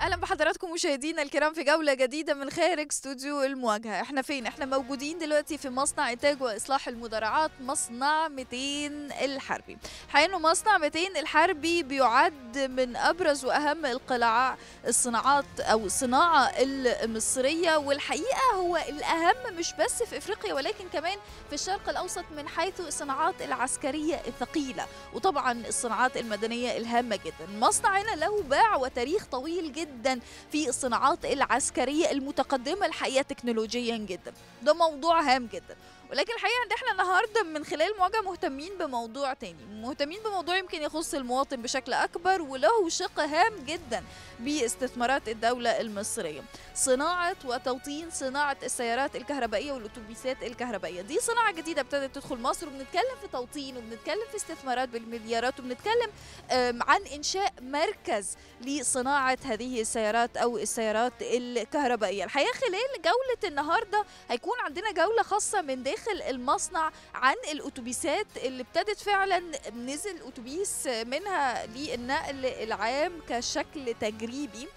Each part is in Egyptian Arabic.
اهلا بحضراتكم مشاهدينا الكرام في جوله جديده من خارج استوديو المواجهه احنا فين احنا موجودين دلوقتي في مصنع انتاج واصلاح المدرعات مصنع 200 الحربي حقيقة انه مصنع 200 الحربي بيعد من ابرز واهم القلاع الصناعات او الصناعه المصريه والحقيقه هو الاهم مش بس في افريقيا ولكن كمان في الشرق الاوسط من حيث الصناعات العسكريه الثقيله وطبعا الصناعات المدنيه الهامه جدا المصنع هنا له باع وتاريخ طويل جدا في الصناعات العسكريه المتقدمه الحقيقه تكنولوجيا جدا ده موضوع هام جدا ولكن الحقيقه ان احنا النهارده من خلال المواجهه مهتمين بموضوع تاني مهتمين بموضوع يمكن يخص المواطن بشكل اكبر وله شق هام جدا باستثمارات الدوله المصريه صناعه وتوطين صناعه السيارات الكهربائيه والاتوبيسات الكهربائيه دي صناعه جديده ابتدت تدخل مصر وبنتكلم في توطين وبنتكلم في استثمارات بالمليارات وبنتكلم عن انشاء مركز لصناعه هذه السيارات او السيارات الكهربائيه الحقيقه خلال جوله النهارده هيكون عندنا جوله خاصه من داخل المصنع عن الاتوبيسات اللي ابتدت فعلا نزل اتوبيس منها للنقل العام كشكل تجريبي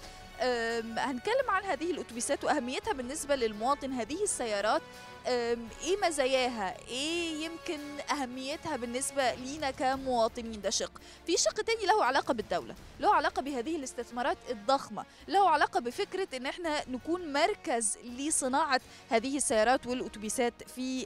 هنتكلم عن هذه الاتوبيسات واهميتها بالنسبه للمواطن هذه السيارات ايه مزاياها ايه يمكن اهميتها بالنسبه لينا كمواطنين ده شق في شق تاني له علاقه بالدوله له علاقه بهذه الاستثمارات الضخمه له علاقه بفكره ان احنا نكون مركز لصناعه هذه السيارات والاتوبيسات في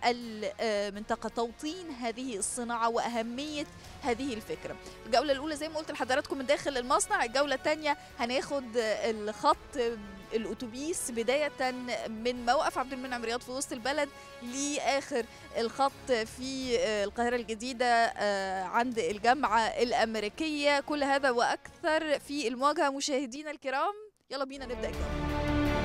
المنطقه توطين هذه الصناعه واهميه هذه الفكره الجوله الاولى زي ما قلت لحضراتكم من داخل المصنع الجوله الثانيه هناخد الخط الاتوبيس بدايه من موقف عبد المنعم رياض في وسط البلد لاخر الخط في القاهره الجديده عند الجامعه الامريكيه كل هذا واكثر في المواجهه مشاهدينا الكرام يلا بينا نبدا الجوله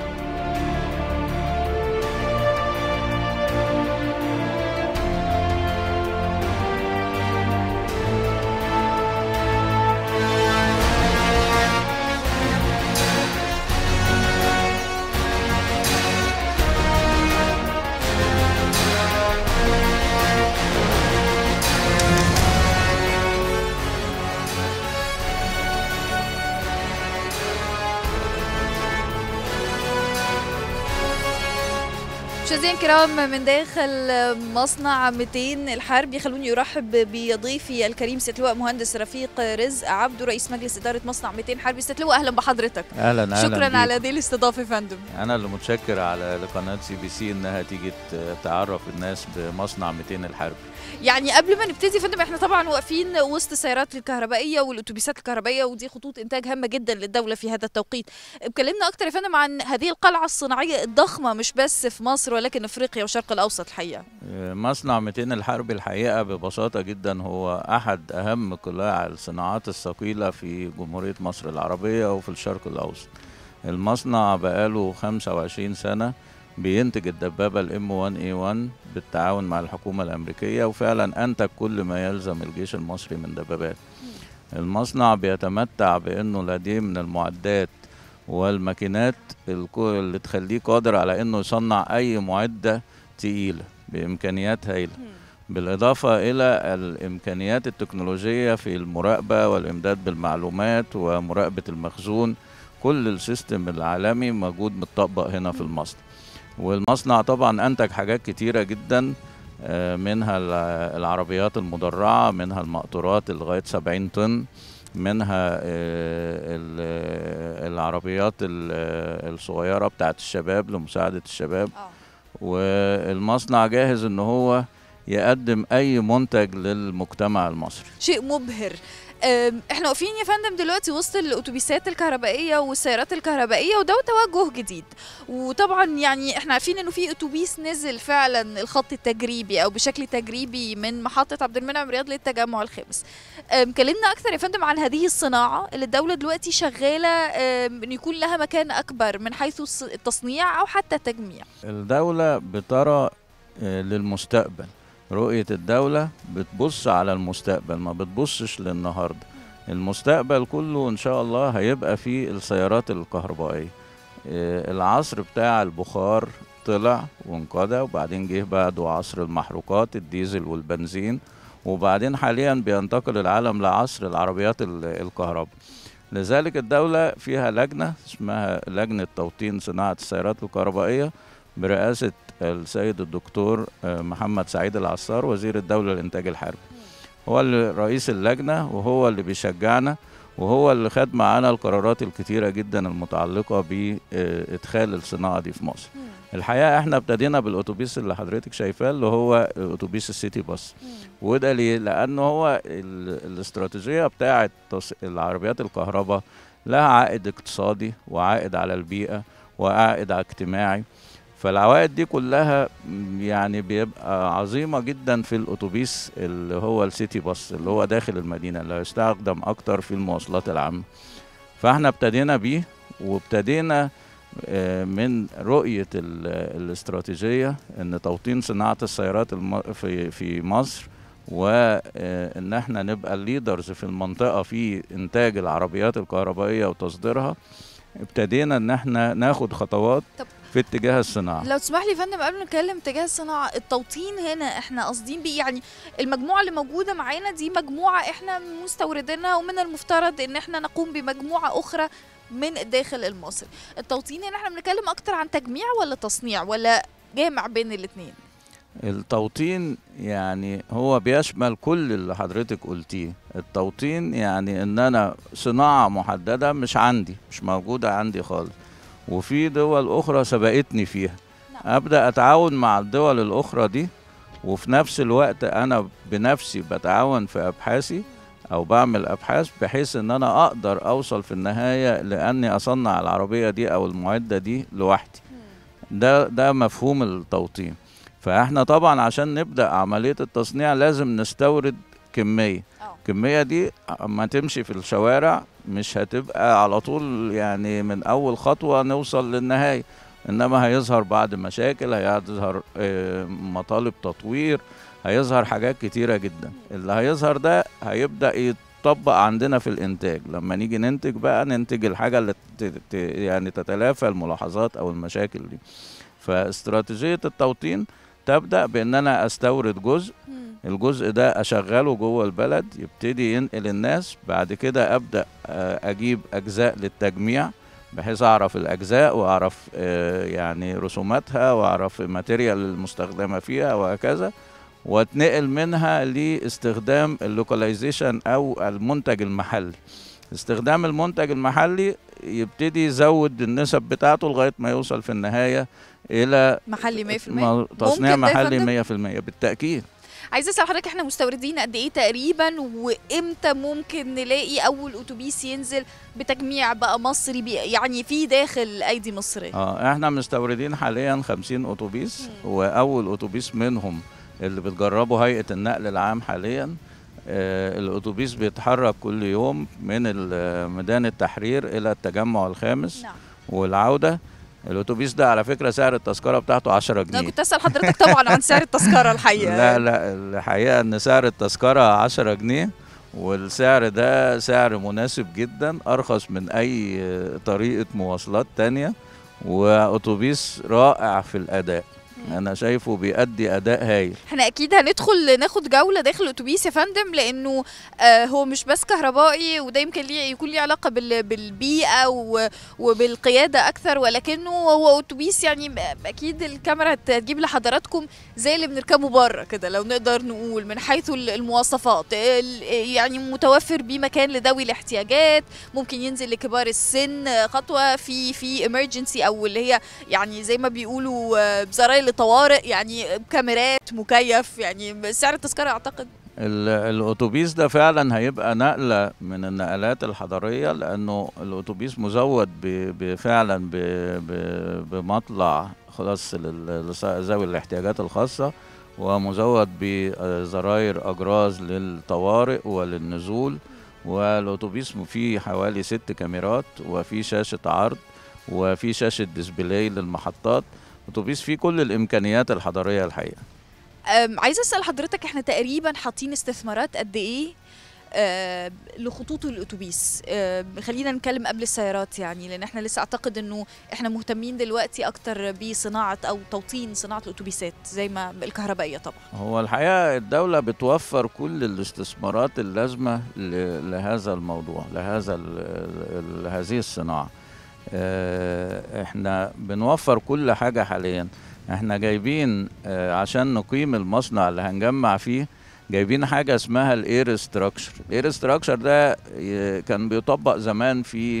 مشاهدينا الكرام من داخل مصنع 200 الحربي خلوني ارحب بضيفي الكريم ست لواء مهندس رفيق رزق عبده رئيس مجلس اداره مصنع 200 حربي ست لواء اهلا بحضرتك اهلا اهلا شكرا بيك. على هذه الاستضافه يا فندم انا اللي متشكر على لقناه سي بي سي انها تيجي تعرف الناس بمصنع 200 الحربي يعني قبل ما نبتدي يا فندم احنا طبعا واقفين وسط السيارات الكهربائيه والاتوبيسات الكهربائيه ودي خطوط انتاج هامه جدا للدوله في هذا التوقيت اتكلمنا اكتر يا فندم عن هذه القلعه الصناعيه الضخمه مش بس في مصر ولكن افريقيا والشرق الاوسط الحقيقه مصنع 200 الحربي الحقيقه ببساطه جدا هو احد اهم قلاع الصناعات الثقيله في جمهوريه مصر العربيه وفي الشرق الاوسط المصنع بقاله 25 سنه بينتج الدبابة الام 1 اي 1 بالتعاون مع الحكومة الأمريكية وفعلا أنتج كل ما يلزم الجيش المصري من دبابات المصنع بيتمتع بأنه لديه من المعدات والماكينات اللي تخليه قادر على أنه يصنع أي معدة تقيلة بإمكانيات هائلة بالإضافة إلى الإمكانيات التكنولوجية في المراقبة والإمداد بالمعلومات ومراقبة المخزون كل السيستم العالمي موجود متطبق هنا في المصنع والمصنع طبعا انتج حاجات كتيره جدا منها العربيات المدرعه منها المقطورات لغايه 70 طن منها العربيات الصغيره بتاعت الشباب لمساعده الشباب والمصنع جاهز ان هو يقدم اي منتج للمجتمع المصري شيء مبهر احنا واقفين يا فندم دلوقتي وسط الاتوبيسات الكهربائيه والسيارات الكهربائيه وده توجه جديد وطبعا يعني احنا عارفين انه في اتوبيس نزل فعلا الخط التجريبي او بشكل تجريبي من محطه عبد المنعم رياض للتجمع الخامس كلمنا اكثر يا فندم عن هذه الصناعه اللي الدوله دلوقتي شغاله ان يكون لها مكان اكبر من حيث التصنيع او حتى التجميع الدوله بترى للمستقبل رؤية الدولة بتبص على المستقبل ما بتبصش للنهاردة المستقبل كله إن شاء الله هيبقى في السيارات الكهربائية العصر بتاع البخار طلع وانقضى وبعدين جه بعده عصر المحروقات الديزل والبنزين وبعدين حاليا بينتقل العالم لعصر العربيات الكهرباء لذلك الدولة فيها لجنة اسمها لجنة توطين صناعة السيارات الكهربائية برئاسة السيد الدكتور آه، محمد سعيد العصار وزير الدولة للإنتاج الحربي هو اللي رئيس اللجنة وهو اللي بيشجعنا وهو اللي خد معانا القرارات الكتيرة جدا المتعلقة بإدخال الصناعة دي في مصر مم. الحقيقة احنا ابتدينا بالأتوبيس اللي حضرتك شايفاه اللي هو أتوبيس السيتي باص مم. وده ليه؟ لأنه هو ال- الاستراتيجية بتاعة تص- العربيات الكهرباء لها عائد اقتصادي وعائد على البيئة وعائد على اجتماعي فالعوائد دي كلها م، يعني بيبقى عظيمة جدا في الأتوبيس اللي هو السيتي باص اللي هو داخل المدينة اللي هيستخدم أكتر في المواصلات العامة فاحنا ابتدينا بيه وابتدينا آه، من رؤية ال- الاستراتيجية ان توطين صناعة السيارات الم- في في مصر وان احنا نبقى الليدرز في المنطقة في انتاج العربيات الكهربائية وتصديرها ابتدينا ان احنا ناخد خطوات طب في اتجاه الصناعة لو تسمح لي يا فندم قبل ما نتكلم تجاه الصناعه التوطين هنا احنا قاصدين بيه يعني المجموعه اللي موجوده معانا دي مجموعه احنا مستوردينها ومن المفترض ان احنا نقوم بمجموعه اخرى من الداخل المصري التوطين هنا احنا بنتكلم اكتر عن تجميع ولا تصنيع ولا جامع بين الاثنين التوطين يعني هو بيشمل كل اللي حضرتك قلتيه التوطين يعني ان انا صناعة محددة مش عندي مش موجودة عندي خالص وفي دول اخرى سبقتني فيها نعم. ابدا اتعاون مع الدول الاخرى دي وفي نفس الوقت انا بنفسي بتعاون في ابحاثي او بعمل ابحاث بحيث ان انا اقدر اوصل في النهاية لاني اصنع العربية دي او المعدة دي لوحدي ده ده مفهوم التوطين فاحنا طبعا عشان نبدا عمليه التصنيع لازم نستورد كميه اه الكميه دي اما تمشي في الشوارع مش هتبقى على طول يعني من اول خطوه نوصل للنهايه انما هيظهر بعد مشاكل هيظهر آه، مطالب تطوير هيظهر حاجات كتيره جدا اللي هيظهر ده هيبدا يتطبق عندنا في الانتاج لما نيجي ننتج بقى ننتج الحاجه اللي ت- ت- يعني تتلافى الملاحظات او المشاكل دي فاستراتيجيه التوطين تبدا بان انا استورد جزء مم. الجزء ده اشغله جوه البلد يبتدي ينقل الناس بعد كده ابدا آه، اجيب اجزاء للتجميع بحيث اعرف الاجزاء واعرف آه، يعني رسوماتها واعرف الماتيريال المستخدمه فيها وهكذا واتنقل منها لاستخدام اللوكاليزيشن او المنتج المحلي استخدام المنتج المحلي يبتدي يزود النسب بتاعته لغايه ما يوصل في النهايه الى محلي 100% م- تصنيع ممكن ده يا محلي فندم؟ 100% بالتأكيد عايزه اسال حضرتك احنا مستوردين قد ايه تقريبا وامتى ممكن نلاقي اول اتوبيس ينزل بتجميع بقى مصري بي يعني في داخل ايدي مصريه اه احنا مستوردين حاليا 50 اتوبيس مم. واول اتوبيس منهم اللي بتجربه هيئة النقل العام حاليا آه الاتوبيس بيتحرك كل يوم من ال- ميدان التحرير الى التجمع الخامس نعم والعودة الاتوبيس ده على فكرة سعر التذكرة بتاعته 10 انا جنيه كنت اسال حضرتك طبعا عن سعر التذكره الحقيقه لا لا الحقيقة ان سعر التذكرة 10 جنيه والسعر ده سعر مناسب جدا ارخص من اي طريقة مواصلات تانية واتوبيس رائع في الاداء مم. انا شايفه بيأدي اداء هايل احنا اكيد هندخل ناخد جوله داخل الاتوبيس يا فندم لانه آه هو مش بس كهربائي وده يمكن ليه يكون ليه علاقه بال بالبيئه و- وبالقياده اكثر ولكنه هو اتوبيس يعني م- اكيد الكاميرا هت- هتجيب لحضراتكم زي اللي بنركبه بره كده لو نقدر نقول من حيث ال- المواصفات ال- يعني متوفر بيه مكان لذوي الاحتياجات ممكن ينزل لكبار السن آه، خطوه في في emergency او اللي هي يعني زي ما بيقولوا آه، زراير لطوارئ يعني كاميرات مكيف يعني سعر التذكره اعتقد ال- الاتوبيس ده فعلا هيبقى نقله من النقلات الحضاريه لانه الاتوبيس مزود ب- ب- فعلا ب- ب- بمطلع خاص لل- لذوي الاحتياجات الخاصه ومزود بزراير اجراز للطوارئ وللنزول والاتوبيس فيه حوالي ست كاميرات وفيه شاشه عرض وفيه شاشه ديسبلاي للمحطات اتوبيس فيه كل الامكانيات الحضاريه الحقيقه أم، عايزه اسال حضرتك احنا تقريبا حاطين استثمارات قد ايه آه، لخطوط الاتوبيس آه، خلينا نتكلم قبل السيارات يعني لان احنا لسه اعتقد انه احنا مهتمين دلوقتي اكتر بصناعه او توطين صناعه الاتوبيسات زي ما الكهربائيه طبعا هو الحقيقة الدولة بتوفر كل الاستثمارات اللازمة ل- لهذا الموضوع لهذا ال- ال- هذه الصناعة آه، احنا بنوفر كل حاجة حاليا احنا جايبين آه، عشان نقيم المصنع اللي هنجمع فيه جايبين حاجة اسمها الاير ستراكشر الاير ستراكشر ده ي- كان بيطبق زمان في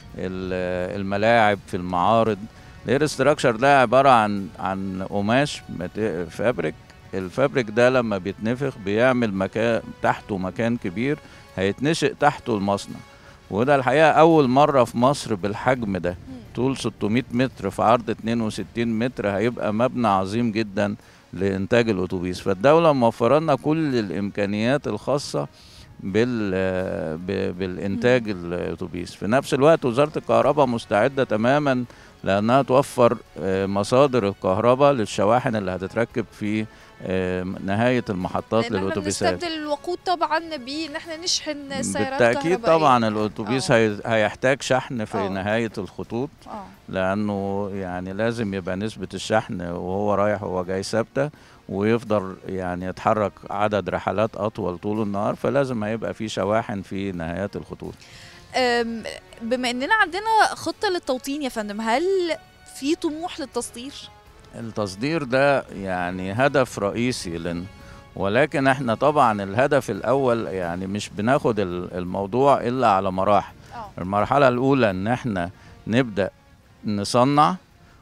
ال- الملاعب في المعارض الاير ستراكشر ده عبارة عن عن قماش مت- فابريك الفابريك ده لما بيتنفخ بيعمل مكان تحته مكان كبير هيتنشئ تحته المصنع وده الحقيقة أول مرة في مصر بالحجم ده طول 600 متر في عرض 62 متر هيبقى مبنى عظيم جدا لإنتاج الأتوبيس فالدولة موفرة لنا كل الإمكانيات الخاصة بال ب- بالإنتاج الأتوبيس في نفس الوقت وزارة الكهرباء مستعدة تماما لأنها توفر آه، مصادر الكهرباء للشواحن اللي هتتركب في آه، نهاية المحطات لان احنا للأتوبيسات بنستبدل الوقود طبعا بان احنا نشحن السيارات بالتأكيد كهربائية. طبعا الأتوبيس آه. هي- هيحتاج شحن في آه. نهاية الخطوط اه لأنه يعني لازم يبقى نسبة الشحن وهو رايح وهو جاي ثابتة ويفضل يعني يتحرك عدد رحلات أطول طول النهار فلازم هيبقى في شواحن في نهايات الخطوط أم، بما اننا عندنا خطه للتوطين يا فندم هل في طموح للتصدير التصدير ده يعني هدف رئيسي لنا ولكن احنا طبعا الهدف الأول يعني مش بناخد ال- الموضوع إلا على مراحل اه المرحلة الأولى إن إحنا نبدأ نصنع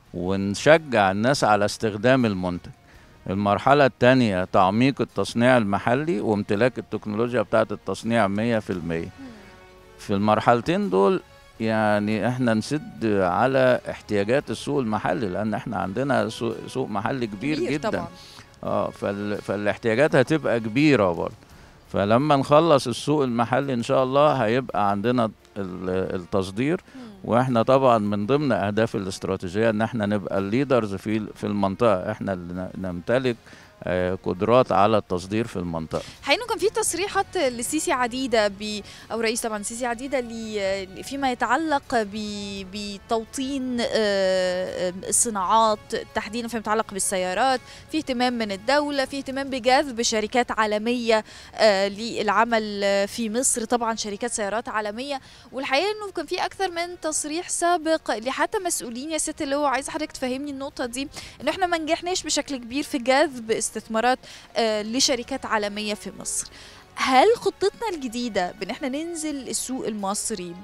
ونشجع الناس على استخدام المنتج المرحلة الثانية تعميق التصنيع المحلي وامتلاك التكنولوجيا بتاعة التصنيع مية في المية في المرحلتين دول يعني احنا نسد على احتياجات السوق المحلي لان احنا عندنا سوق, سوق محلي كبير, كبير جدا طبعا اه فال... فالاحتياجات هتبقى كبيرة برضه فلما نخلص السوق المحلي ان شاء الله هيبقى عندنا ال- التصدير مم. واحنا طبعا من ضمن اهداف الاستراتيجيه ان احنا نبقى الليدرز في في المنطقه احنا اللي ن- نمتلك آه، قدرات على التصدير في المنطقه حين كان في تصريحات للسيسي عديده ب او رئيس طبعا السيسي عديده ل- فيما يتعلق ب- بتوطين آه، آه، الصناعات تحديدا فيما يتعلق بالسيارات في اهتمام من الدوله في اهتمام بجذب شركات عالميه آه، للعمل آه، في مصر طبعا شركات سيارات عالميه والحقيقه انه كان في اكثر من تصريح سابق لحتى مسؤولين يا ست اللي هو عايز حضرتك تفهمني النقطه دي انه احنا ما نجحناش بشكل كبير في جذب استثمارات آه، لشركات عالميه في مصر هل خطتنا الجديدة بان احنا ننزل السوق المصري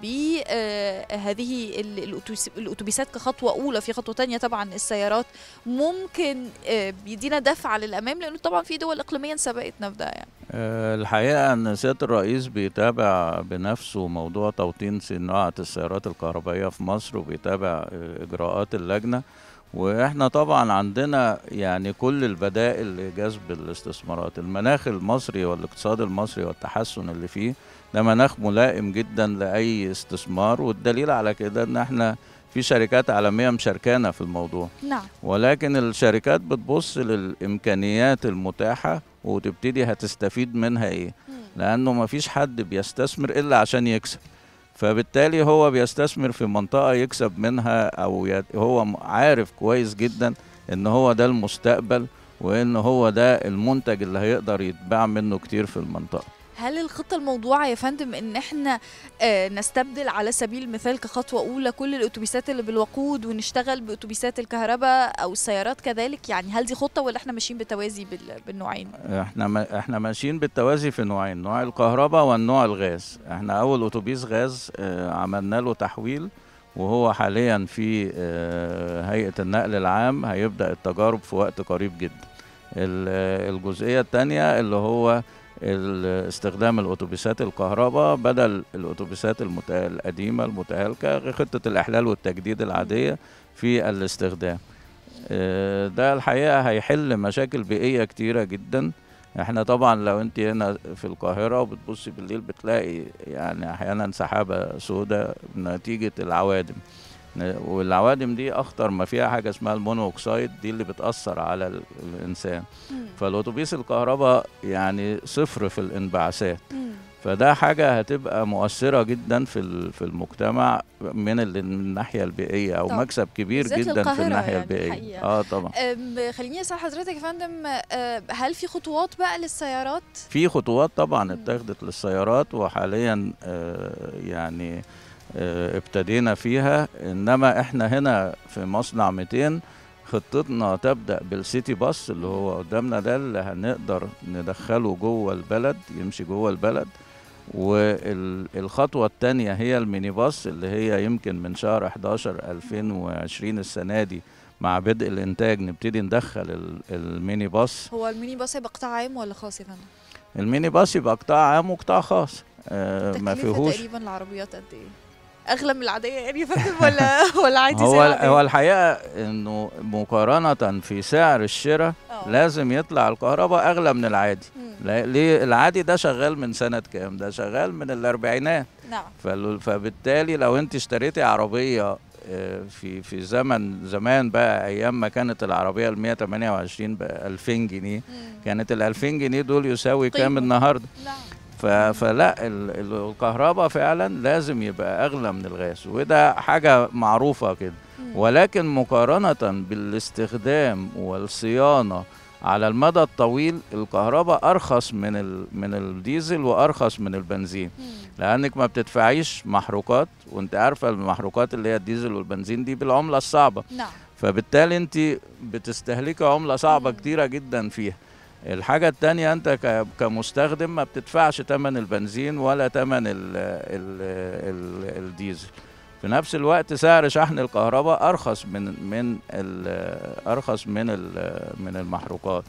بهذه الاتوبيسات كخطوة اولى في خطوة تانية طبعا السيارات ممكن آه، بيدينا دفعة للامام لانه طبعا في دول اقليميا سبقتنا في ده يعني آه، الحقيقه ان سياده الرئيس بيتابع بنفسه موضوع توطين صناعه السيارات الكهربائيه في مصر وبيتابع آه، اجراءات اللجنه واحنا طبعا عندنا يعني كل البدائل لجذب الاستثمارات المناخ المصري والاقتصاد المصري والتحسن اللي فيه ده مناخ ملائم جدا لاي استثمار والدليل على كده ان احنا في شركات عالميه مشاركانا في الموضوع نعم ولكن الشركات بتبص للامكانيات المتاحه وتبتدي هتستفيد منها ايه لانه مفيش حد بيستثمر الا عشان يكسب فبالتالي هو بيستثمر في منطقه يكسب منها او يت- هو م- عارف كويس جدا ان هو ده المستقبل وان هو ده المنتج اللي هيقدر يتباع منه كتير في المنطقه هل الخطة الموضوعة يا فندم ان احنا آه، نستبدل على سبيل المثال كخطوة اولى كل الاتوبيسات اللي بالوقود ونشتغل باتوبيسات الكهرباء او السيارات كذلك يعني هل دي خطة ولا احنا ماشيين بالتوازي بال- بالنوعين احنا ما احنا ماشيين بالتوازي في نوعين نوع الكهرباء والنوع الغاز احنا اول اتوبيس غاز اه عملنا له تحويل وهو حاليا في اه هيئة النقل العام هيبدأ التجارب في وقت قريب جدا ال- الجزئية الثانية اللي هو ال- استخدام الاتوبيسات الكهرباء بدل الاتوبيسات المت- القديمة المتهالكة خطة الاحلال والتجديد العادية في الاستخدام آه، ده الحقيقة هيحل مشاكل بيئية كتيرة جدا احنا طبعا لو انت هنا في القاهرة وبتبصي بالليل بتلاقي يعني احيانا سحابة سوداء نتيجة العوادم ن- والعوادم دي اخطر ما فيها حاجة اسمها المونوكسيد دي اللي بتأثر على ال- الانسان فالاتوبيس الكهرباء يعني صفر في الانبعاثات فده حاجة هتبقى مؤثرة جدا في ال- في المجتمع من ال- من الناحية البيئية أو طبعاً. مكسب كبير بالذات جدا في للقاهرة الناحية يعني البيئية الحقيقة. اه طبعا أم، خليني اسال حضرتك يا فندم أه، هل في خطوات بقى للسيارات في خطوات طبعا مم. اتخذت للسيارات وحاليا آه، يعني آه، ابتدينا فيها انما احنا هنا في مصنع 200 خطتنا تبدا بالسيتي باص اللي هو قدامنا ده اللي هنقدر ندخله جوه البلد يمشي جوه البلد والخطوة الثانية هي الميني باص اللي هي يمكن من شهر 11 2020 السنة دي مع بدء الإنتاج نبتدي ندخل ال- الميني باص هو الميني باص هيبقى قطاع عام ولا خاص يا فندم الميني باص يبقى قطاع عام وقطاع خاص آه ما تكلفة فيهوش تقريبا العربيات قد ايه اغلى من العاديه يعني يا فندم ولا ولا عادي زي هو العادية؟ هو الحقيقه انه مقارنه في سعر الشراء آه. لازم يطلع الكهرباء اغلى من العادي مم. لا- ليه العادي ده شغال من سنه كام ده شغال من الاربعينات نعم فال- فبالتالي لو انت اشتريتي عربيه آه، في في زمن زمان بقى ايام ما كانت العربيه ال 128 ب 2000 جنيه مم. كانت ال 2000 جنيه دول يساوي كام قيمة. النهارده نعم ف- فلا ال- ال- الكهرباء فعلا لازم يبقى اغلى من الغاز وده حاجه معروفه كده مم. ولكن مقارنه بالاستخدام والصيانه على المدى الطويل الكهرباء ارخص من ال- من الديزل وارخص من البنزين مم. لانك ما بتدفعيش محروقات وانت عارفه المحروقات اللي هي الديزل والبنزين دي بالعمله الصعبه نعم فبالتالي انت بتستهلكي عمله صعبة مم. كتيرة جدا فيها الحاجة التانية انت ك- كمستخدم ما بتدفعش تمن البنزين ولا تمن ال ال ال الديزل في نفس الوقت سعر شحن الكهرباء ارخص من من ال- ارخص من ال- من المحروقات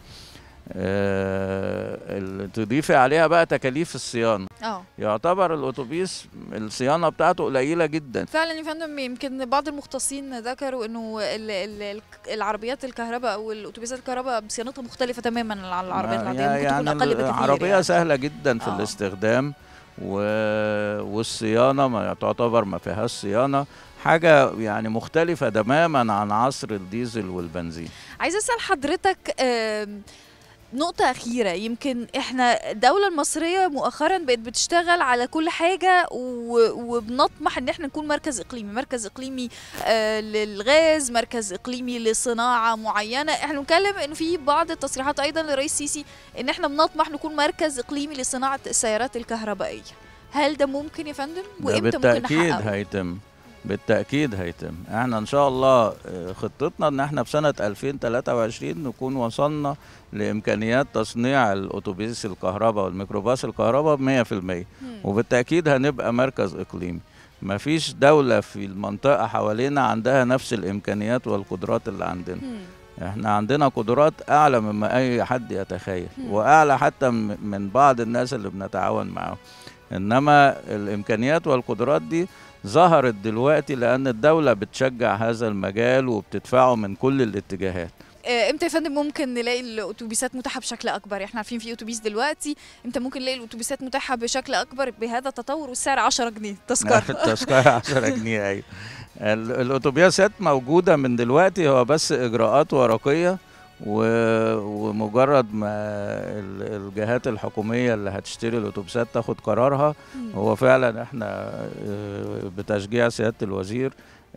آه، ال- تضيفي عليها بقى تكاليف الصيانة اه يعتبر الاتوبيس الصيانة بتاعته قليلة جدا فعلا يا فندم يمكن بعض المختصين ذكروا انه ال ال ال العربيات الكهرباء او الاتوبيسات الكهرباء صيانتها مختلفه تماما عن العربيات العاديه ممكن تكون اقل بكثير العربية يعني. سهلة جدا في آه. الاستخدام و... والصيانة ما تعتبر ما فيهاش صيانة حاجة يعني مختلفة تماما عن عصر الديزل والبنزين عايزه اسال حضرتك آم، نقطة أخيرة يمكن احنا الدولة المصرية مؤخرا بقت بتشتغل على كل حاجة و- وبنطمح ان احنا نكون مركز اقليمي، مركز اقليمي آه للغاز، مركز اقليمي لصناعة معينة، احنا بنتكلم انه في بعض التصريحات ايضا للرئيس السيسي ان احنا بنطمح نكون مركز اقليمي لصناعة السيارات الكهربائية. هل ده ممكن يا فندم؟ ده وامتى ممكن بالتأكيد نحققه؟ هيتم بالتأكيد هيتم احنا ان شاء الله آه، خطتنا ان احنا في سنة 2023 نكون وصلنا لإمكانيات تصنيع الأتوبيس الكهرباء والميكروباص الكهرباء ب 100% مم. وبالتأكيد هنبقى مركز إقليمي مفيش دولة في المنطقة حوالينا عندها نفس الإمكانيات والقدرات اللي عندنا مم. احنا عندنا قدرات أعلى مما أي حد يتخيل مم. وأعلى حتى م- من بعض الناس اللي بنتعاون معاهم إنما الإمكانيات والقدرات دي ظهرت دلوقتي لأن الدولة بتشجع هذا المجال وبتدفعه من كل الاتجاهات آه، امتى يا فندم ممكن نلاقي الاتوبيسات متاحه بشكل اكبر احنا عارفين في اتوبيس دلوقتي امتى ممكن نلاقي الاتوبيسات متاحه بشكل اكبر بهذا التطور والسعر 10 جنيه تذكره التذكرة 10 جنيه أيوة ال- الأتوبيسات موجودة من دلوقتي هو بس إجراءات ورقية و- ومجرد ما ال- الجهات الحكومية اللي هتشتري الأتوبيسات تاخد قرارها مم. هو فعلا احنا آه، بتشجيع سيادة الوزير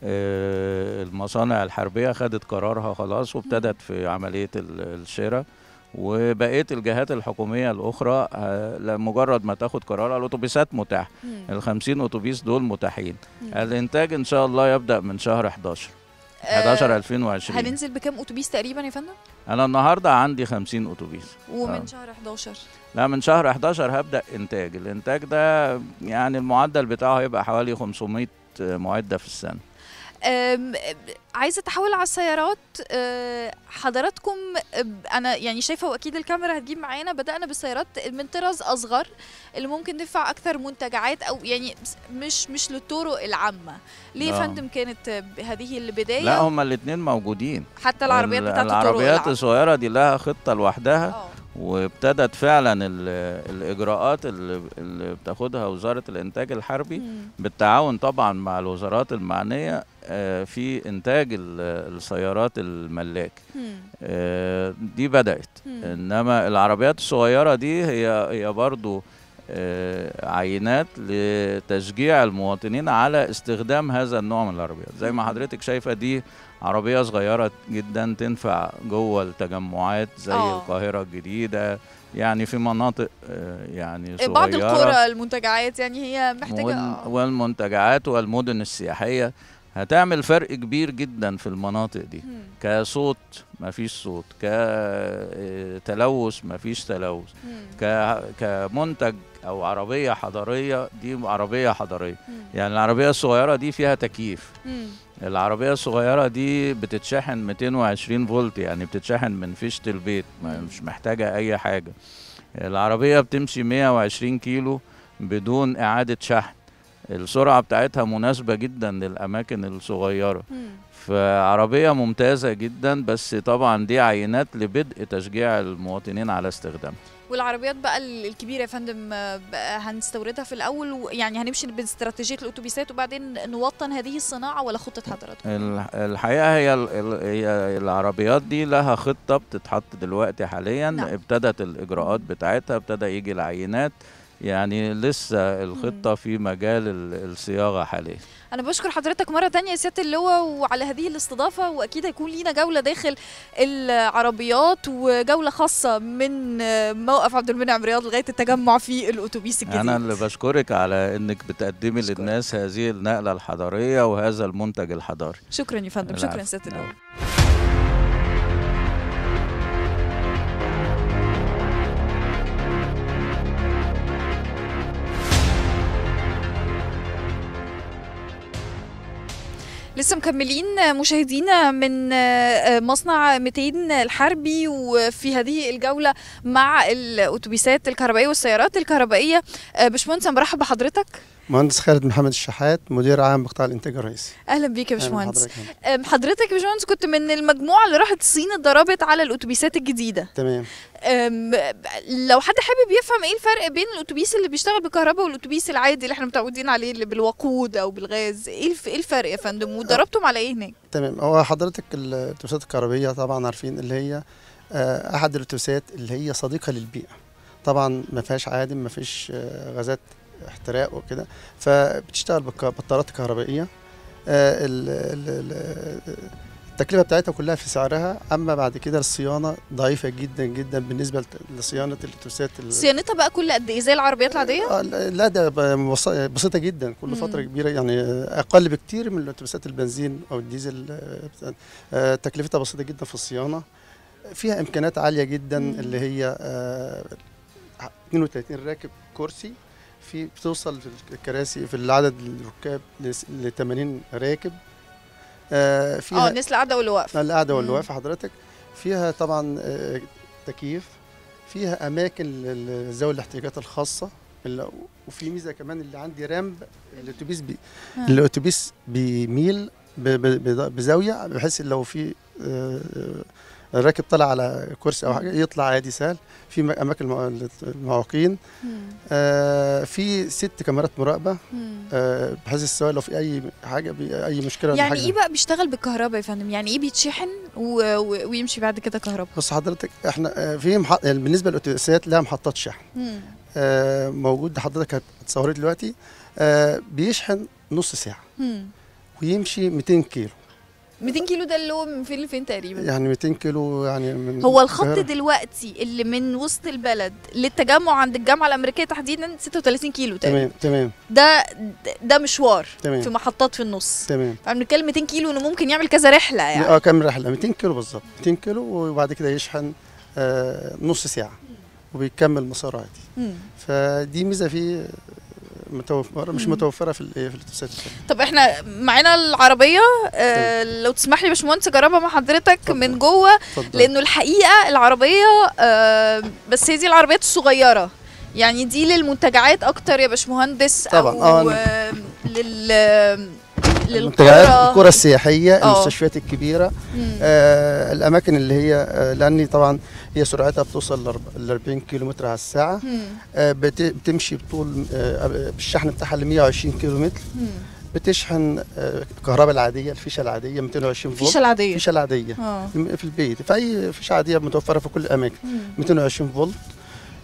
آه، المصانع الحربية خدت قرارها خلاص وابتدت في عملية ال- الشراء وبقية الجهات الحكومية الأخرى آه، لمجرد ما تاخد قرارها الأتوبيسات متاحة مم. ال 50 أتوبيس دول متاحين مم. الإنتاج إن شاء الله يبدأ من شهر 11 آه، 11 2020 هننزل بكام اتوبيس تقريبا يا فندم أنا النهاردة عندي 50 أتوبيس ومن آه. شهر 11 لا من شهر 11 هبدأ إنتاج الإنتاج ده يعني المعدل بتاعه هيبقى حوالي 500 معدة في السنة أم، عايزه اتحول على السيارات أه، حضراتكم أه، انا يعني شايفه واكيد الكاميرا هتجيب معانا بدانا بالسيارات من طراز اصغر اللي ممكن ندفع اكثر منتجعات او يعني بس- مش مش للطرق العامه ليه يا آه. فندم كانت أه، هذه البدايه لا هما الاتنين موجودين حتى العربيات ال- بتاعت الطرق العربيات العامة. الصغيرة دي لها خطة لوحدها اه وابتدت فعلا ال- الإجراءات اللي, اللي بتاخدها وزارة الإنتاج الحربي مم. بالتعاون طبعا مع الوزارات المعنية آه، في إنتاج ال- السيارات الملاك مم. آه، دي بدأت مم. إنما العربيات الصغيرة دي هي هي برضو آه، عينات لتشجيع المواطنين على استخدام هذا النوع من العربيات زي ما حضرتك شايفة دي عربية صغيرة جدا تنفع جوه التجمعات زي آه. القاهرة الجديدة يعني في مناطق آه، يعني صغيرة بعض القرى المنتجعات يعني هي محتاجه وال- آه. والمنتجعات والمدن السياحية هتعمل فرق كبير جدا في المناطق دي مم. كصوت مفيش صوت كتلوث مفيش تلوث مم. ك- كمنتج او عربيه حضاريه دي عربيه حضاريه مم. يعني العربيه الصغيره دي فيها تكييف مم. العربيه الصغيره دي بتتشحن 220 فولت يعني بتتشحن من فيشه البيت ما- مم. مش محتاجه اي حاجه العربيه بتمشي 120 كيلو بدون اعاده شحن السرعه بتاعتها مناسبه جدا للاماكن الصغيره مم. فعربية ممتازة جدا بس طبعا دي عينات لبدء تشجيع المواطنين على استخدامها والعربيات بقى ال- الكبيره يا فندم آه، بقى هنستوردها في الاول و- يعني هنمشي باستراتيجيه الاتوبيسات وبعدين نوطن هذه الصناعه ولا خطه حضراتكم؟ ال- الحقيقة هي ال- ال- هي العربيات دي لها خطة بتتحط دلوقتي حاليا نعم. ابتدت الإجراءات بتاعتها ابتدى يجي العينات يعني لسه الخطة في مجال ال- الصياغة حاليا انا بشكر حضرتك مره تانية يا سياده اللواء وعلى هذه الاستضافه واكيد هيكون لينا جوله داخل العربيات وجوله خاصه من آه، موقف عبد المنعم رياض لغايه التجمع في الاتوبيس الجديد أنا اللي بشكرك على إنك بتقدمي أشكرك. للناس هذه النقلة الحضارية وهذا المنتج الحضاري شكرا يا فندم شكرا العفو. سياده اللواء لسه مكملين مشاهدينا من آه، مصنع 200 الحربي وفي هذه الجولة مع الأتوبيسات الكهربائية والسيارات الكهربائية آه، باشمهندس أنا برحب بحضرتك مهندس خالد محمد الشحات مدير عام بقطاع الانتاج الرئيسي أهلا بيك يا أهلاً باشمهندس بحضرتك. أم، حضرتك يا باشمهندس كنت من المجموعة اللي راحت الصين اتدربت على الأتوبيسات الجديدة تمام أم، لو حد حابب يفهم ايه الفرق بين الأتوبيس اللي بيشتغل بالكهرباء والأتوبيس العادي اللي احنا متعودين عليه اللي بالوقود أو بالغاز ايه الف- إيه الفرق يا فندم ودربتم على ايه هناك؟ تمام هو حضرتك الاتوبيسات الكهربائيه طبعا عارفين اللي هي آه، احد الاتوبيسات اللي هي صديقه للبيئه طبعا ما فيهاش عادم ما فيش آه، غازات احتراق وكده فبتشتغل بالبطارات الكهربائيه آه، ال- ال- ال- التكلفه بتاعتها كلها في سعرها اما بعد كده الصيانه ضعيفه جدا جدا بالنسبه لت- لصيانه الاتوبيسات ال- صيانتها بقى كل قد ايه زي العربيات العادية؟ آه، لا ده ب- بص- بسيطه جدا كل مم. فتره كبيره يعني اقل بكتير من الاتوبيسات البنزين او الديزل آه، بتاع- آه، تكلفتها بسيطه جدا في الصيانه فيها امكانيات عاليه جدا مم. اللي هي آه، 32 راكب كرسي في بتوصل في الكراسي في العدد الركاب ل 80 راكب آه، اه فيها الناس اللي قاعدة واللي واقفة القعده واللي مم. واقفه حضرتك فيها طبعا آه، تكييف فيها اماكن لل- لذوي الاحتياجات الخاصه اللي- وفي ميزه كمان اللي عندي رامب الاتوبيس بي آه. الاتوبيس بيميل ب- ب- ب- بزاويه بحيث لو في آه، آه، راكب طلع على كرسي او حاجه يطلع عادي سهل في م- اماكن المع- المعوقين مم. آه، في ست كاميرات مراقبه مم. آه، بحيث السواق لو في اي حاجه بي- اي مشكله ولا يعني حاجه ايه بقى بيشتغل بالكهرباء يا فندم؟ يعني ايه بيتشحن و... و... ويمشي بعد كده كهرباء؟ بص حضرتك احنا آه، في محط... يعني بالنسبه للاتوبيسات لها محطات شحن مم. آه، موجود حضرتك هتصوريه دلوقتي آه، بيشحن نص ساعه مم. ويمشي 200 كيلو 200 كيلو ده اللي هو من فين لفين تقريبا؟ يعني 200 كيلو يعني من هو الخط القاهرة. دلوقتي اللي من وسط البلد للتجمع عند الجامعه الامريكيه تحديدا 36 كيلو تقريبا تمام تمام ده ده مشوار في تمام محطات في النص تمام فبنتكلم 200 كيلو انه ممكن يعمل كذا رحله يعني اه كام رحله 200 كيلو بالظبط 200 كيلو وبعد كده يشحن آه، نص ساعه وبيكمل مساره عادي مم. فدي ميزه فيه متوفره مش مم. متوفره في ال- في الاتوبيسات التانية. طب احنا معانا العربيه آه لو تسمح لي يا باشمهندس اجربها مع حضرتك اتفضل. من جوه اتفضل لانه الحقيقه العربيه آه بس هي دي العربيات الصغيره يعني دي للمنتجعات اكتر يا باشمهندس طبعاً، او آه، آه لل المنتجعات للقرى القرى السياحيه آه. المستشفيات الكبيره مم. آه الاماكن اللي هي آه لاني طبعا هي سرعتها بتوصل ل 40 كيلو متر على الساعه مم. آه بت- بتمشي بطول آه بالشحن بتاعها ل 120 كيلو متر مم. بتشحن آه الكهرباء العاديه الفيشه العاديه 220 فولت الفيشه العاديه الفيشه العاديه اه في البيت في اي فيشه عاديه متوفره في كل الاماكن مم. 220 فولت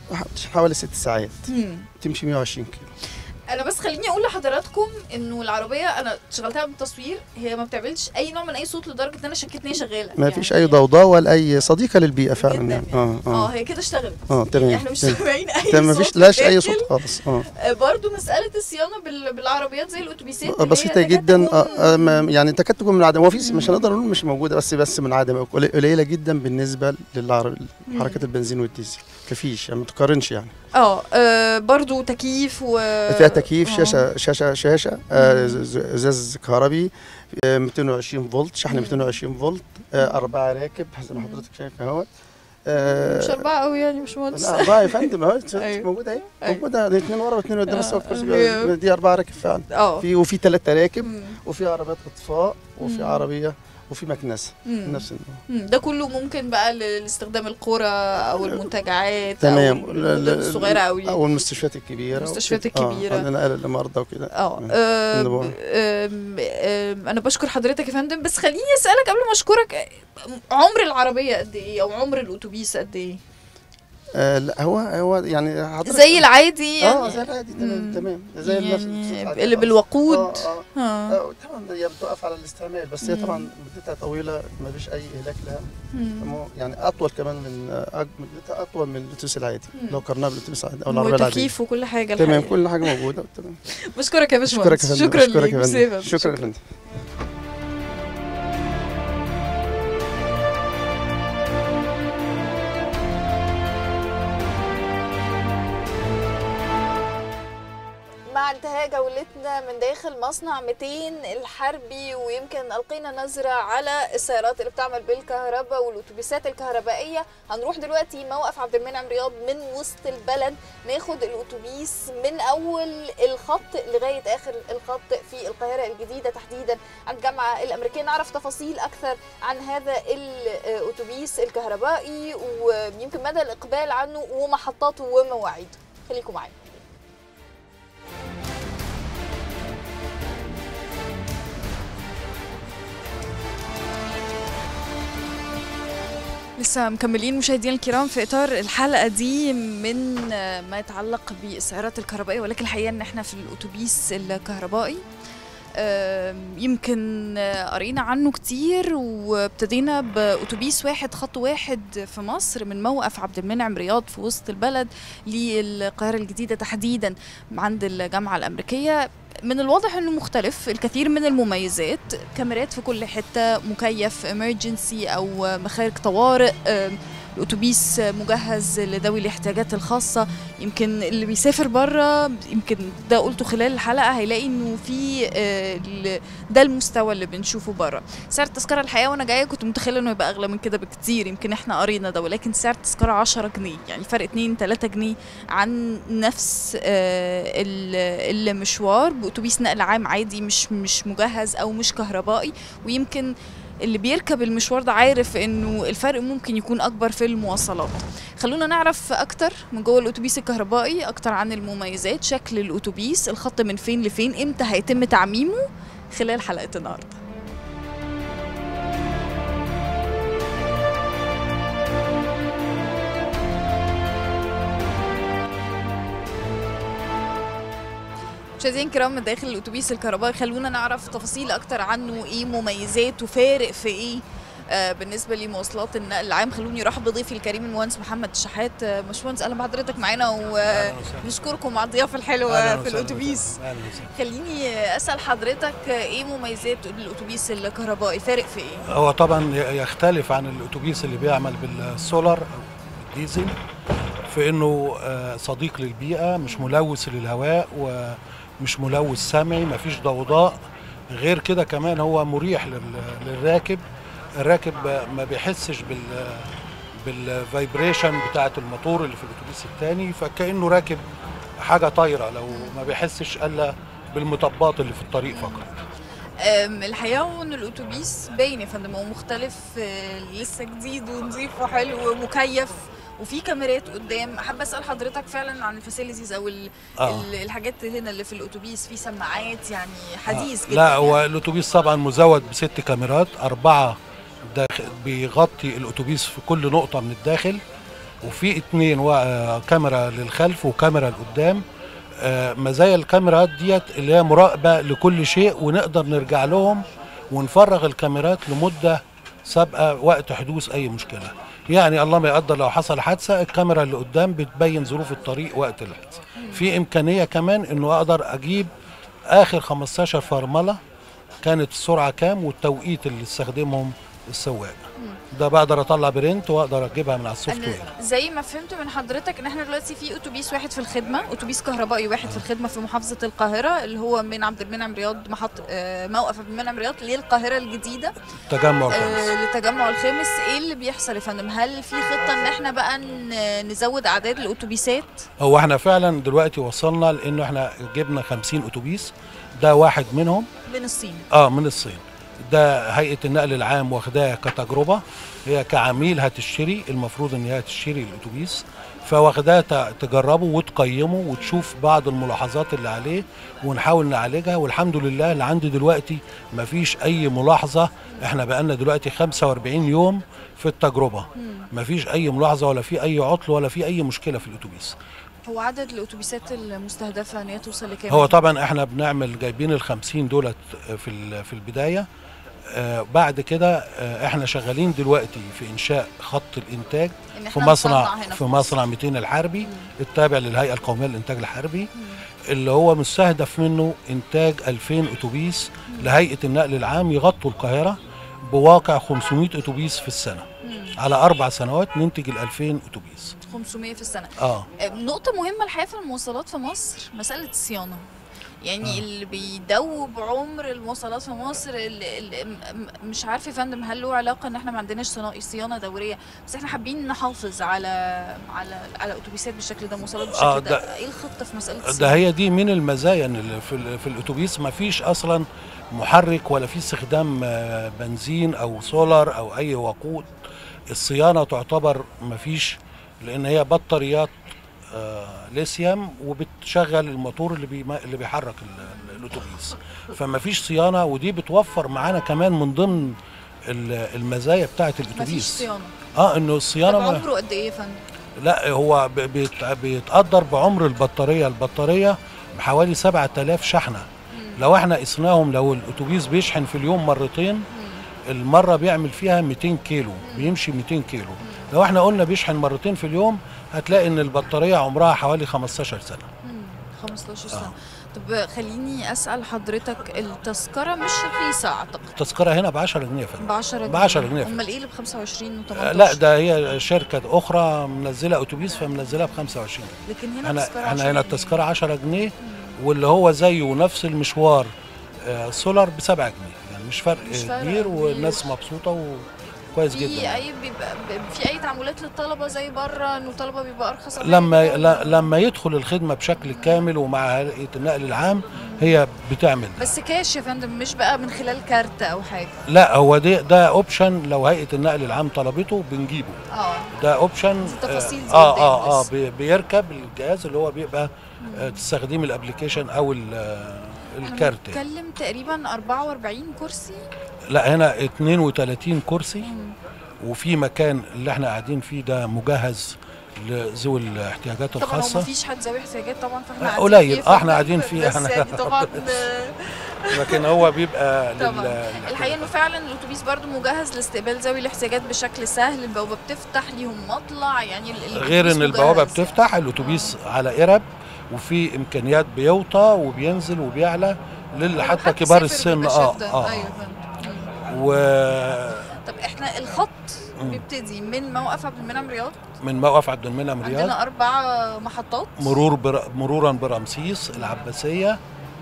حوالي ست ساعات مم. تمشي 120 كيلو انا بس خليني اقول لحضراتكم انه العربيه انا شغلتها بالتصوير هي ما بتعملش اي نوع من اي صوت لدرجه ان انا شكيت ان هي شغاله ما فيش اي ضوضاء ولا اي صديقه للبيئه فعلا جداً يعني يعني. اه اه اه هي كده اشتغلت اه تمام احنا مش تمام. سامعين اي تمام ما صوت فيش لاش اي داخل. صوت خالص اه آه، برضو مساله الصيانه بال- بالعربيات زي الاتوبيسات اللي هي بسيطة تكاد جدا تكون- آه، آه، ما- يعني تكاد تكون من عدم هو في مش هنقدر نقول مش موجودة بس بس من عدم قلي- قليلة جدا بالنسبة لحركة البنزين والديزل مفيش يعني ما تقارنش يعني اه آه، برضو تكييف و فيها تكييف آه. شاشة شاشة شاشة آه، مم. ز- ز- ازاز كهربي آه، 220 فولت شحن مم. 220 فولت آه، أربعة راكب زي ما مم. حضرتك شايف اهوت آه، مش اربعه قوي يعني مش مهندس لا أربعة يا فندم اهو أيوة. موجودة اهي أيوة. موجودة اثنين ورا واثنين قدام بس هو آه، الكرسي أيوة. بقى- دي أربعة راكب فعلا اه في وفي ثلاثة راكب مم. وفي عربيات اطفاء وفي مم. عربيه وفي مكنسه مم. نفس النوع مم. ده كله ممكن بقى ل- لاستخدام القرى او المنتجعات تمام. او لا- لا- المدن الصغيره قوي او المستشفيات الكبيره المستشفيات وكده. الكبيرة. اه عندنا آلة لمرضى وكده اه تمام. آم، النبوة. آم، آم، انا بشكر حضرتك يا فندم بس خليني اسالك قبل ما اشكرك آه، عمر العربيه قد ايه او عمر الاتوبيس قد ايه آه لا هو هو يعني حضرتك زي العادي يعني اه زي العادي تمام مم. تمام زي النفس يعني اللي بالوقود اه اه اه آه، طبعا هي بتقف على الاستعمال بس هي مم. طبعا مدتها طويله ما فيش اي اهلاك لها مم. مو- يعني اطول كمان من آه، أج- مدتها اطول من الاتوبيس العادي مم. لو قارناها بالاتوبيس العادي او العربيه العاديه وتكييف وكل حاجه تمام الحقيقة. كل حاجه موجوده تمام بشكرك يا اشكرك باشمهندس يا فندم شكرا اشكرك ليك يا ميرسي يا فندم فندم. شكرا يا فندم مع انتهاء جولتنا من داخل مصنع 200 الحربي ويمكن القينا نظره على السيارات اللي بتعمل بالكهرباء والاتوبيسات الكهربائيه هنروح دلوقتي موقف عبد المنعم رياض من وسط البلد ناخد الاتوبيس من اول الخط لغايه اخر الخط في القاهره الجديده تحديدا عند الجامعه الامريكيه نعرف تفاصيل اكثر عن هذا الاتوبيس الكهربائي ويمكن مدى الاقبال عنه ومحطاته ومواعيده خليكم معايا لسه مكملين مشاهدينا الكرام في اطار الحلقه دي من ما يتعلق بالسيارات الكهربائيه ولكن الحقيقه ان احنا في الاتوبيس الكهربائي آم، يمكن آه، قرينا عنه كتير وابتدينا باتوبيس واحد خط واحد في مصر من موقف عبد المنعم رياض في وسط البلد للقاهره الجديده تحديدا عند الجامعه الامريكيه من الواضح انه مختلف الكثير من المميزات كاميرات في كل حته مكيف امرجنسي او مخارج طوارئ آم، الاتوبيس مجهز لذوي الاحتياجات الخاصه يمكن اللي بيسافر بره يمكن ده قلته خلال الحلقه هيلاقي انه في آه، ال- ده المستوى اللي بنشوفه بره سعر التذكره الحقيقه وانا جايه كنت متخيله انه يبقى اغلى من كده بكتير يمكن احنا قرينا ده ولكن سعر التذكره 10 جنيه يعني فرق 2 3 جنيه عن نفس آه، ال- المشوار باتوبيس نقل عام عادي مش مش مجهز او مش كهربائي ويمكن اللي بيركب المشوار ده عارف انه الفرق ممكن يكون اكبر في المواصلات خلونا نعرف اكتر من جوه الاتوبيس الكهربائي اكتر عن المميزات شكل الاتوبيس الخط من فين لفين امتى هيتم تعميمه خلال حلقه النهارده مشاهدينا الكرام من داخل الاتوبيس الكهربائي خلونا نعرف تفاصيل اكتر عنه ايه مميزاته فارق في ايه آه بالنسبه لمواصلات النقل العام خلوني ارحب بضيفي الكريم المهندس محمد الشحات آه، باشمهندس اهلا بحضرتك معانا ونشكركم على الضيافه الحلوه في الاتوبيس خليني اسال حضرتك آه، ايه مميزات الاتوبيس الكهربائي فارق في ايه هو طبعا يختلف عن الاتوبيس اللي بيعمل بالسولار او الديزل في انه آه، صديق للبيئه مش ملوث للهواء ومش ملوث سمعي مفيش ضوضاء غير كده كمان هو مريح لل- للراكب الراكب ما بيحسش بال بالفايبريشن بتاعه الموتور اللي في الاتوبيس الثاني فكانه راكب حاجه طايره لو ما بيحسش الا بالمطبات اللي في الطريق فقط أم، الحقيقه هو ان الاتوبيس باين يا فندم هو مختلف آه، لسه جديد ونظيف وحلو ومكيف وفي كاميرات قدام حابه اسال حضرتك فعلا عن الفاسيلتيز او ال آه. ال الحاجات هنا اللي في الاتوبيس في سماعات يعني حديث جدا لا هو يعني. الاتوبيس طبعا مزود بست كاميرات اربعه داخل بيغطي الاتوبيس في كل نقطه من الداخل وفي اتنين و- آه، كاميرا للخلف وكاميرا لقدام آه، مزايا الكاميرات ديت اللي هي مراقبه لكل شيء ونقدر نرجع لهم ونفرغ الكاميرات لمده سابقه وقت حدوث اي مشكله يعني الله ما يقدر لو حصل حادثه الكاميرا اللي قدام بتبين ظروف الطريق وقت الحادثه في امكانيه كمان انه اقدر اجيب اخر 15 فرمله كانت السرعه كام والتوقيت اللي استخدمهم السواق ده بقدر اطلع برنت واقدر اجيبها من على السوفت وير انا زي ما فهمت من حضرتك ان احنا دلوقتي في اتوبيس واحد في الخدمه اتوبيس كهربائي واحد في الخدمه في محافظه القاهره اللي هو من عبد المنعم رياض محط آه، موقف عبد المنعم رياض للقاهره الجديده تجمع الخامس آه، للتجمع الخامس ايه اللي بيحصل يا فندم هل في خطه ان احنا بقى ن- نزود اعداد الاتوبيسات هو احنا فعلا دلوقتي وصلنا لانه احنا جبنا 50 اتوبيس ده واحد منهم من الصين اه من الصين ده هيئه النقل العام واخداه كتجربه هي كعميل هتشتري المفروض ان هي هتشتري الاتوبيس فواخداه ت- تجربه وتقيمه وتشوف بعض الملاحظات اللي عليه ونحاول نعالجها والحمد لله اللي عندي دلوقتي مفيش اي ملاحظه احنا بقالنا دلوقتي 45 يوم في التجربه مفيش اي ملاحظه ولا في اي عطل ولا في اي مشكله في الاتوبيس هو عدد الاتوبيسات المستهدفه ان هي توصل لكام هو طبعا احنا بنعمل جايبين ال 50 دولت في ال- في البدايه آه بعد كده آه احنا شغالين دلوقتي في انشاء خط الانتاج إن في إحنا مصنع نصنع هنا في مصر. مصنع 200 الحربي التابع للهيئه القوميه للانتاج الحربي اللي هو مستهدف منه انتاج 2000 اتوبيس لهيئه النقل العام يغطوا القاهره بواقع 500 اتوبيس في السنه على اربع سنوات ننتج ال 2000 اتوبيس 500 في السنه اه نقطة مهمة الحقيقة في المواصلات في مصر مسألة الصيانة يعني آه. اللي بيدوب عمر المواصلات في مصر اللي اللي م- م- مش عارف يا فندم هل له علاقة ان احنا ما عندناش صنا- صيانة دورية بس احنا حابين نحافظ على على على اتوبيسات بالشكل ده مواصلات بالشكل آه، ده, ده- ايه الخطة في مسألة ده الصيانة؟ هي دي من المزايا ان ال- في, ال- في الاتوبيس ما فيش اصلا محرك ولا في استخدام آه، بنزين او سولار او اي وقود الصيانه تعتبر ما فيش لان هي بطاريات آه، ليثيوم وبتشغل الموتور اللي بي اللي بيحرك ال- ال- الاتوبيس فما فيش صيانه ودي بتوفر معانا كمان من ضمن ال- المزايا بتاعه مفيش الاتوبيس صيانة اه انه طب الصيانه ما- عمره قد ايه يا فندم؟ لا هو ب- بيت- بيتقدر بعمر البطاريه البطاريه بحوالي 7000 شحنه لو احنا قسناهم لو الاتوبيس بيشحن في اليوم مرتين المره بيعمل فيها 200 كيلو بيمشي 200 كيلو لو احنا قلنا بيشحن مرتين في اليوم هتلاقي ان البطاريه عمرها حوالي 15 سنه مم، 15 سنة طب خليني اسأل حضرتك التذكرة مش رخيصة اعتقد التذكره هنا ب 10 جنيه يا فندم ب 10 ب 10 جنيه. امال ايه اللي ب 25 و18 آه، لا ده هي شركه اخرى منزله اتوبيس فمنزلها ب 25 لكن هنا احنا التذكرة احنا 10 هنا جنيه. التذكره 10 جنيه واللي هو زيه نفس المشوار آه، سولار ب 7 جنيه يعني مش فرق مش فرق كبير كبير. والناس مبسوطه وكويس في جدا اي بيبقى ب- في اي تعاملات للطلبه زي بره انه الطلبه بيبقى ارخص عليهم لما ولا- ل- لما يدخل الخدمه بشكل كامل ومع هيئه النقل العام هي بتعمل ده. بس كاش يا فندم مش بقى من خلال كارت او حاجه لا هو ده ده اوبشن لو هيئه النقل العام طلبته بنجيبه اه ده اوبشن التفاصيل دي اه قدام اه اه لسه. بي- بيركب الجهاز اللي هو بيبقى آه تستخدمي الابلكيشن او ال- آه، احنا الكارت بنتكلم تقريبا 44 كرسي لا هنا 32 كرسي مم. وفي مكان اللي احنا قاعدين فيه ده مجهز لذوي الاحتياجات طبعا هو الخاصه مفيش حد ذوي احتياجات طبعا فاحنا آه، قاعدين قليل. فيه آه، احنا فندم، قاعدين فيه. بس احنا- يعني طبعا آه، لكن هو بيبقى لل- طبعا للاحتياجات الحقيقه انه فعلا الاتوبيس برضو مجهز لاستقبال ذوي الاحتياجات بشكل سهل البوابه بتفتح ليهم مطلع يعني ال- غير الأتوبيس ان البوابه مجهز يعني. بتفتح الاتوبيس على قرب وفي امكانيات بيوطى وبينزل وبيعلى لل لو حتى حد كبار سافر السن بيبقى اه شدة. اه ايوه فهمت. مم. ومن طب احنا الخط مم. بيبتدي من موقف عبد المنعم رياض موقف عبد المنعم رياض عندنا اربع محطات مرور بر... مرورا برمسيس العباسيه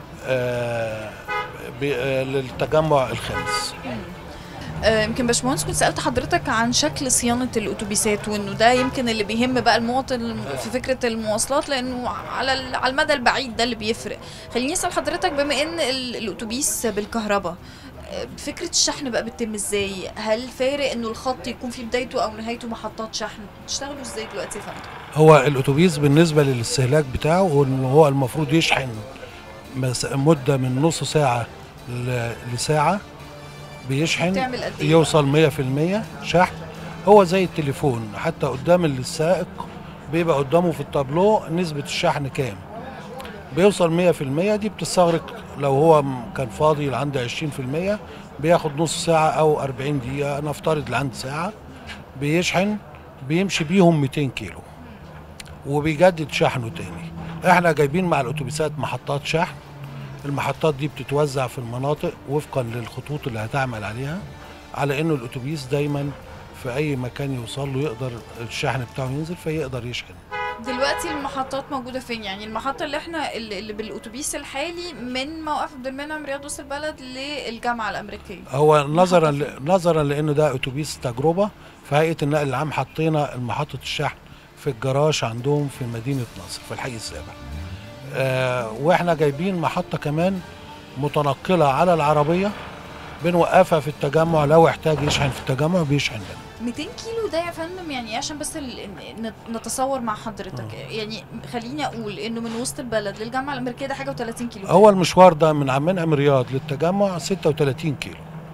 آه ب... آه للتجمع الخامس آه، يمكن باشمهندس كنت سالت حضرتك عن شكل صيانه الاتوبيسات وانه ده يمكن اللي بيهم بقى المواطن في فكره المواصلات لانه على ال- على المدى البعيد ده اللي بيفرق خليني اسال حضرتك بما ان ال- الاتوبيس بالكهرباء آه، فكره الشحن بقى بتتم ازاي هل فارق انه الخط يكون في بدايته او نهايته محطات شحن بتشتغلوا ازاي دلوقتي يا فندم هو الاتوبيس بالنسبه للاستهلاك بتاعه هو إن هو المفروض يشحن مس- مده من نص ساعه ل... لساعه بيشحن بتعمل قد ايه يوصل 100% شحن هو زي التليفون حتى قدام السائق بيبقى قدامه في التابلو نسبة الشحن كام بيوصل 100% دي بتستغرق لو هو م- كان فاضي اللي عنده 20% بياخد نص ساعة أو 40 دقيقة نفترض اللي عنده ساعة بيشحن بيمشي بيهم 200 كيلو وبيجدد شحنه تاني احنا جايبين مع الاتوبيسات محطات شحن المحطات دي بتتوزع في المناطق وفقا للخطوط اللي هتعمل عليها على انه الاتوبيس دايما في اي مكان يوصل له يقدر الشحن بتاعه ينزل فيقدر يشحن دلوقتي المحطات موجوده فين يعني المحطه اللي احنا اللي اللي بالاتوبيس الحالي من موقف عبد المنعم رياض وسط البلد للجامعه الامريكيه هو نظرا محطة ل... نظرا لانه ده اتوبيس تجربه فهيئه النقل العام حطينا محطه الشحن في الجراج عندهم في مدينه نصر في الحي السابع آه واحنا جايبين محطه كمان متنقله على العربيه بنوقفها في التجمع لو احتاج يشحن في التجمع بيشحن لنا 200 كيلو ده يا فندم يعني إيه عشان بس ال- ن- نتصور مع حضرتك يعني خليني اقول انه من وسط البلد للجامعه الامريكيه ده حاجه و30 كيلو هو المشوار ده من عمان ام رياض للتجمع 36 كيلو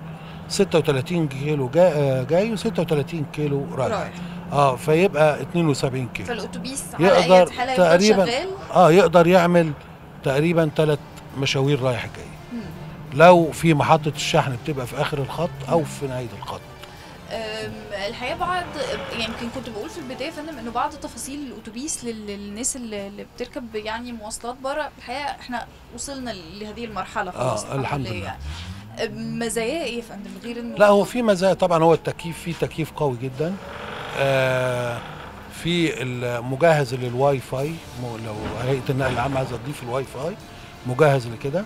36 كيلو جاي, آه، جاي و36 كيلو راجع رايح اه فيبقى 72 كيلو فالاتوبيس على يقدر اي حاله يفضل تقريبا شغال اه يقدر يعمل تقريبا ثلاث مشاوير رايح جاي مم. لو في محطة الشحن بتبقى في آخر الخط أو في نهاية الخط أم، الحقيقه بعض يعني يمكن كنت بقول في البدايه يا فندم انه بعض تفاصيل الاتوبيس لل- للناس اللي اللي بتركب يعني مواصلات بره الحقيقه احنا وصلنا لهذه المرحله خلاص آه، الحمد لله. يعني. أم، مزاياه ايه يا فندم غير انه لا هو في مزايا طبعا هو التكييف فيه تكييف قوي جدا آه في المجهز للواي فاي مو- لو هيئة النقل العام عايزة تضيف الواي فاي مجهز لكده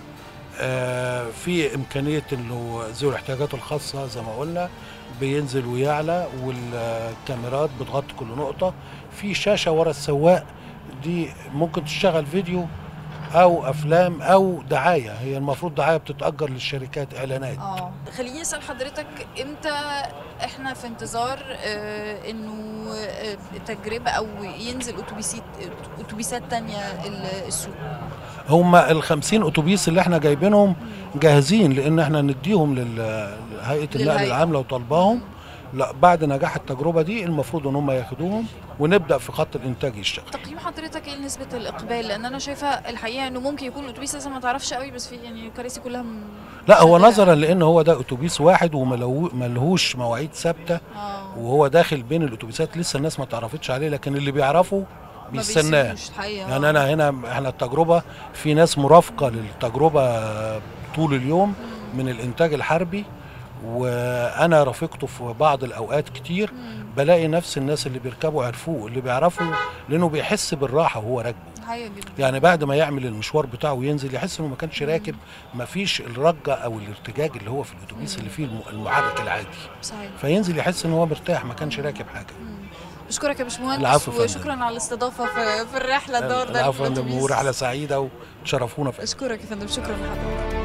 آه في إمكانية إنه ذوي الاحتياجات الخاصة زي ما قلنا بينزل ويعلى والكاميرات بتغطي كل نقطة في شاشة ورا السواق دي ممكن تشتغل فيديو أو أفلام أو دعاية هي المفروض دعاية بتتأجر للشركات إعلانات اه خليني اسال حضرتك امتى احنا في انتظار آه انه آه تجربه او ينزل اتوبيسات اتوبيسات تانية ال- السوق هم ال 50 اتوبيس اللي احنا جايبينهم جاهزين لان احنا نديهم لل- لهيئه النقل للهيئة. العام لو طالباهم لا بعد نجاح التجربه دي المفروض ان هم ياخدوهم ونبدا في خط الانتاج يشتغل تقييم حضرتك ايه نسبة الإقبال؟ لأن أنا شايفة الحقيقة إنه ممكن يكون الأتوبيس لسه ما تعرفش قوي بس في يعني الكراسي كلها م... لا هو شغالة. نظرا لان هو ده اتوبيس واحد وملهوش مواعيد ثابته اه وهو داخل بين الاتوبيسات لسه الناس ما تعرفتش عليه لكن اللي بيعرفوا ما بيستناه بيسيبوش الحقيقة يعني انا هنا احنا التجربه في ناس مرافقه للتجربه طول اليوم من الانتاج الحربي وانا رافقته في بعض الاوقات كتير مم. بلاقي نفس الناس اللي بيركبوا عرفوه اللي بيعرفوا لانه بيحس بالراحه وهو راكبه الحقيقة جدا يعني بعد ما يعمل المشوار بتاعه وينزل يحس انه ما كانش راكب ما فيش الرجه او الارتجاج اللي هو في الاتوبيس اللي فيه الم- المحرك العادي صحيح فينزل يحس ان هو مرتاح ما كانش راكب حاجه مم. بشكرك يا باشمهندس العفو يا فندم. وشكرا على الاستضافة في, في الرحلة النهاردة العفو يا فندم بالأتوبيس. ورحله سعيده وتشرفونا في أشكرك يا فندم شكرا لحضرتك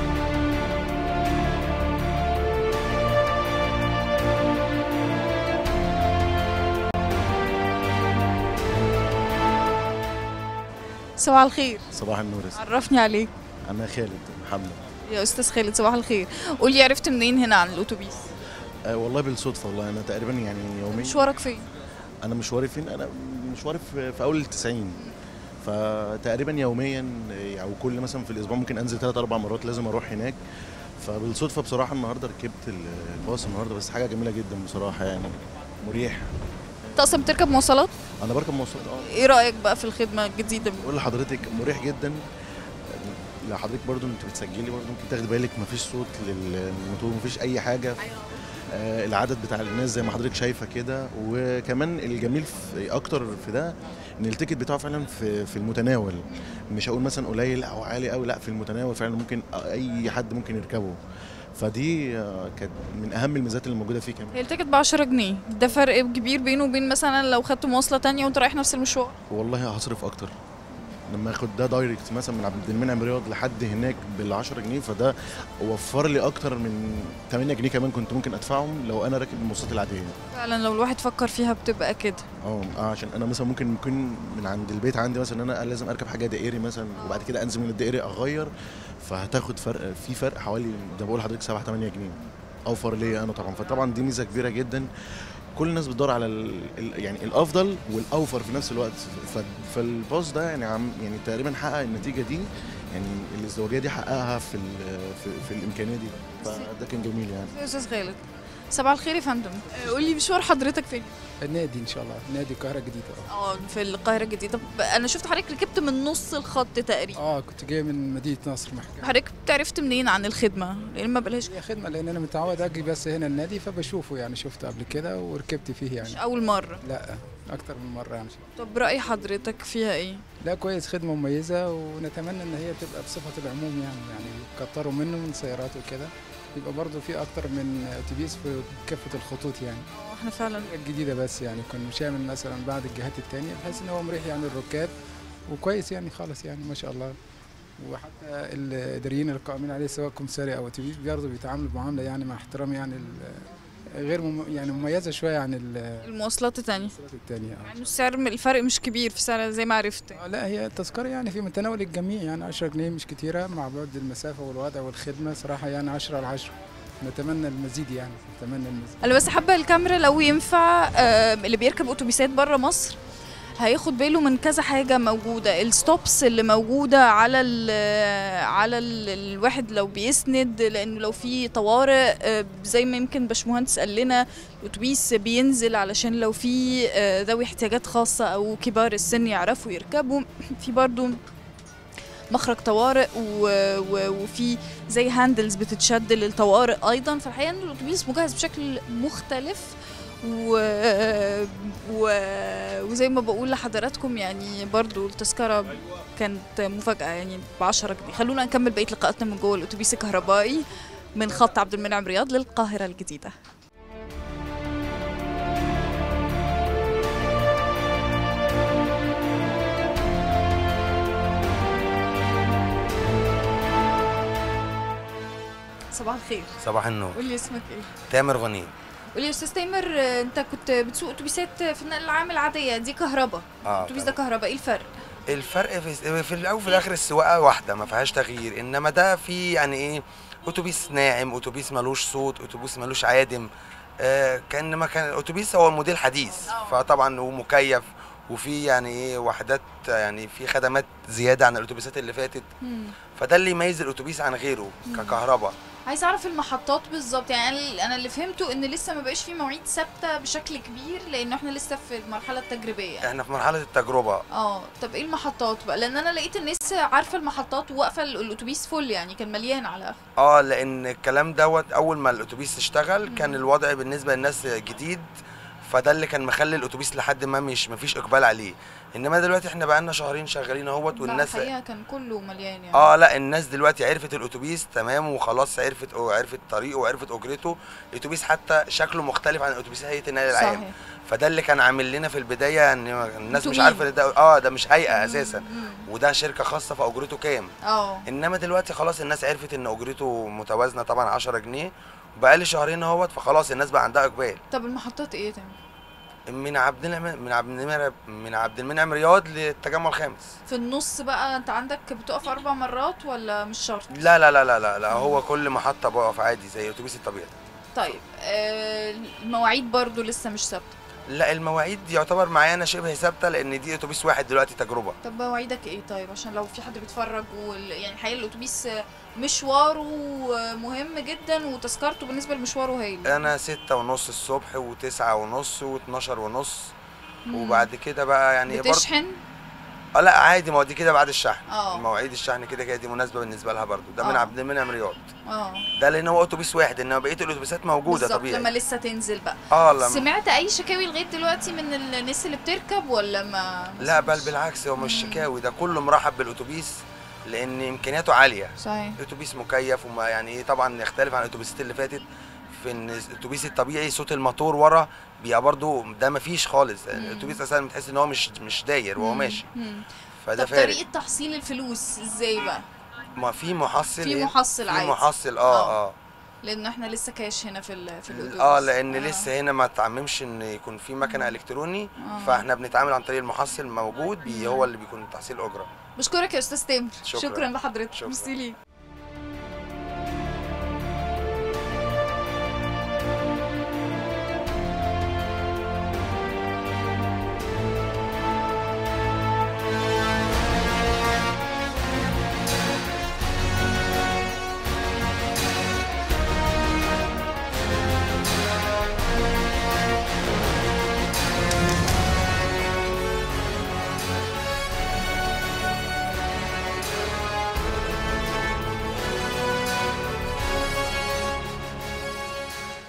صباح الخير صباح النور يا ستي. عرفني عليك انا خالد محمد يا استاذ خالد صباح الخير قول لي عرفت منين هنا عن الاتوبيس أه والله بالصدفه والله انا تقريبا يعني يوميا مشوارك فين انا مشواري فين انا مشواري في, في اول التسعين فتقريبا يوميا آه، او كل مثلا في الاسبوع ممكن انزل ثلاث اربع مرات لازم اروح هناك فبالصدفه بصراحه النهارده ركبت ال- الباص النهارده بس حاجه جميله جدا بصراحه يعني مريح انت اصلا بتركب مواصلات انا بركب مواصلات اه ايه رايك بقى في الخدمه الجديده بقول لحضرتك مريح جدا لو حضرتك برضو انت بتسجلي برضو ممكن تاخدي بالك مفيش صوت للموتور مفيش اي حاجه آه، العدد بتاع الناس زي ما حضرتك شايفه كده وكمان الجميل في اكتر في ده ان التيكت بتاعه فعلا في في المتناول مش هقول مثلا قليل او عالي قوي لا في المتناول فعلا ممكن اي حد ممكن يركبه فدي آه، كانت من اهم الميزات اللي موجوده فيه كمان هي التيكت ب 10 جنيه ده فرق كبير بينه وبين مثلا لو خدت مواصله تانية وانت رايح نفس المشوار والله هصرف اكتر لما اخد ده دايركت مثلا من عبد المنعم رياض لحد هناك بال 10 جنيه فده وفر لي اكتر من 8 جنيه كمان كنت ممكن ادفعهم لو انا راكب المواصلات العاديه فعلا لو الواحد فكر فيها بتبقى كده اه آه، عشان انا مثلا ممكن يكون من عند البيت عندي مثلا انا لازم اركب حاجه دائري مثلا وبعد كده انزل من الدائري اغير فهتاخد فرق في فرق حوالي ده بقول لحضرتك 7 8 جنيه اوفر ليا انا طبعا فطبعا دي ميزه كبيره جدا كل الناس بتدور على ال ال يعني الافضل والاوفر في نفس الوقت ف- فالباص ده يعني عم يعني تقريبا حقق النتيجه دي يعني الازدواجيه دي حققها في ال- في, في الامكانيه دي فده كان جميل يعني يا استاذ خالد صباح الخير يا فندم آه، قول لي مشوار حضرتك فين النادي ان شاء الله نادي القاهره الجديده اه اه في القاهره الجديده طب انا شفت حضرتك ركبت من نص الخط تقريبا اه كنت جاي من مدينه نصر محكمة حضرتك عرفت منين عن الخدمه لان ما بلاش هي خدمه لان انا متعود اجي بس هنا النادي فبشوفه يعني شفته قبل كده وركبت فيه مش يعني اول مره لا اكتر من مره يعني طب راي حضرتك فيها ايه لا كويس خدمه مميزه ونتمنى ان هي تبقى بصفه العموم يعني يعني كتروا منه من سيارات وكده يبقى برضه في اكتر من اتوبيس في كافه الخطوط يعني اه احنا فعلا الجديده بس يعني كنا شامل مثلا بعض الجهات التانية بحيث ان هو مريح يعني الركاب وكويس يعني خالص يعني ما شاء الله وحتى الاداريين القائمين عليه سواء كمساري او اتوبيس برضه بيتعاملوا معامله يعني مع احترام يعني ال- غير مم يعني مميزه شويه عن ال- المواصلات التانية المواصلات التانية اه يعني السعر الفرق مش كبير في سعر زي ما عرفت آه، لا هي التذكرة يعني في متناول الجميع يعني 10 جنيه مش كتيرة مع بعد المسافة والوضع والخدمة صراحة يعني 10 على 10 نتمنى المزيد يعني نتمنى المزيد انا بس حابه الكاميرا لو ينفع آه، اللي بيركب اتوبيسات بره مصر هياخد باله من كذا حاجه موجوده الستوبس اللي موجوده على ال على ال الواحد لو بيسند لانه لو في طوارئ آه، زي ما يمكن باشمهندس قال لنا الاتوبيس بينزل علشان لو في آه، ذوي احتياجات خاصه او كبار السن يعرفوا يركبوا في برضو مخرج طوارئ و... و... وفي زي هاندلز بتتشد للطوارئ ايضا فالحقيقه ان الاتوبيس مجهز بشكل مختلف و... و... وزي ما بقول لحضراتكم يعني برضو التذكره كانت مفاجاه يعني ب 10 جنيه خلونا نكمل بقيه لقاءاتنا من جوه الاتوبيس الكهربائي من خط عبد المنعم رياض للقاهره الجديده صباح الخير صباح النور قول لي اسمك ايه تامر غنيم قول لي يا استاذ تامر آه، انت كنت بتسوق اتوبيسات في النقل العام العاديه دي كهرباء اه الاتوبيس ده كهرباء ايه الفرق الفرق في, في الاول وفي الاخر السواقه واحده ما فيهاش تغيير انما ده في يعني ايه اتوبيس ناعم اتوبيس ملوش صوت اتوبيس ملوش عادم آه كان ما كان الاتوبيس هو موديل حديث فطبعا هو مكيف وفي يعني ايه وحدات يعني في خدمات زياده عن الاتوبيسات اللي فاتت مم. فده اللي يميز الاتوبيس عن غيره ككهرباء عايز اعرف المحطات بالظبط يعني أنا- انا اللي فهمته ان لسه ما بقاش في مواعيد ثابته بشكل كبير لان احنا لسه في المرحله التجريبيه احنا في مرحله التجربه اه طب ايه المحطات بقى لان انا لقيت الناس عارفه المحطات وواقفه ال- الاتوبيس فل يعني كان مليان على اخر اه لان الكلام دوت اول ما الاتوبيس اشتغل كان الوضع بالنسبه للناس جديد فده اللي كان مخلي الاتوبيس لحد ما مش مفيش اقبال عليه انما دلوقتي احنا بقالنا شهرين شغالين اهوت لا والناس الحقيقه كان كله مليان يعني اه لا الناس دلوقتي عرفت الاتوبيس تمام وخلاص عرفت عرفت طريقه وعرفت اجرته الاتوبيس حتى شكله مختلف عن اتوبيس هيئه النقل العام صحيح فده اللي كان عامل لنا في البدايه ان الناس مش انتوا عارفه إن ده اه ده مش هيئه مم، اساسا مم. وده شركه خاصه فاجرته كام اه انما دلوقتي خلاص الناس عرفت ان اجرته متوازنه طبعا 10 جنيه بقالي شهرين اهوت فخلاص الناس بقى عندها اقبال طب المحطات ايه تاني من عبد المنعم من عبد المنعم من عبد المنعم رياض للتجمع الخامس في النص بقى انت عندك بتقف اربع مرات ولا مش شرط لا لا لا لا لا, لا هو كل محطه بقف عادي زي الاتوبيس الطبيعي طيب آه المواعيد برضو لسه مش ثابته لا المواعيد يعتبر معانا شبه ثابته لان دي اتوبيس واحد دلوقتي تجربه طب مواعيدك ايه طيب عشان لو في حد بيتفرج وال... يعني الحقيقه الاتوبيس مشواره مهم جدا وتذكرته بالنسبه لمشواره هايل انا ستة ونص الصبح وتسعة ونص واتناشر ونص مم. وبعد كده بقى يعني برضه بتشحن اه لا عادي ما هو دي كده بعد الشحن اه. مواعيد الشحن كده كده دي مناسبه بالنسبه لها برضه ده من اه. عبد المنعم رياض اه ده لان هو اتوبيس واحد انما بقيه الاتوبيسات موجوده بالظبط طبيعي لما لسه تنزل بقى اه لا سمعت اي شكاوي لغايه دلوقتي من الناس اللي بتركب ولا ما ما لا بل سمعتش؟ بالعكس هو مش مم. شكاوي ده كله مرحب بالاتوبيس لان امكانياته عاليه صحيح اتوبيس مكيف وما يعني ايه طبعا يختلف عن الاتوبيسات اللي فاتت في ان الاتوبيس الطبيعي صوت الموتور ورا بيبقى برضه ده مفيش خالص مم. الاتوبيس اساسا بتحس ان هو مش مش داير وهو مم. ماشي مم. فده طب فارق طريقه تحصيل الفلوس ازاي بقى ما في محصل في إيه؟ محصل في عادي محصل آه. اه اه لان احنا لسه كاش هنا في ال- في الاتوبيس اه لان لسه هنا ما تعممش ان يكون في مكنه الكتروني آه. فاحنا بنتعامل عن طريق المحصل موجود بي مم. هو اللي بيكون تحصيل اجره بشكرك يا استاذ تامر شكراً. شكرا لحضرتك شكراً. ميرسي ليك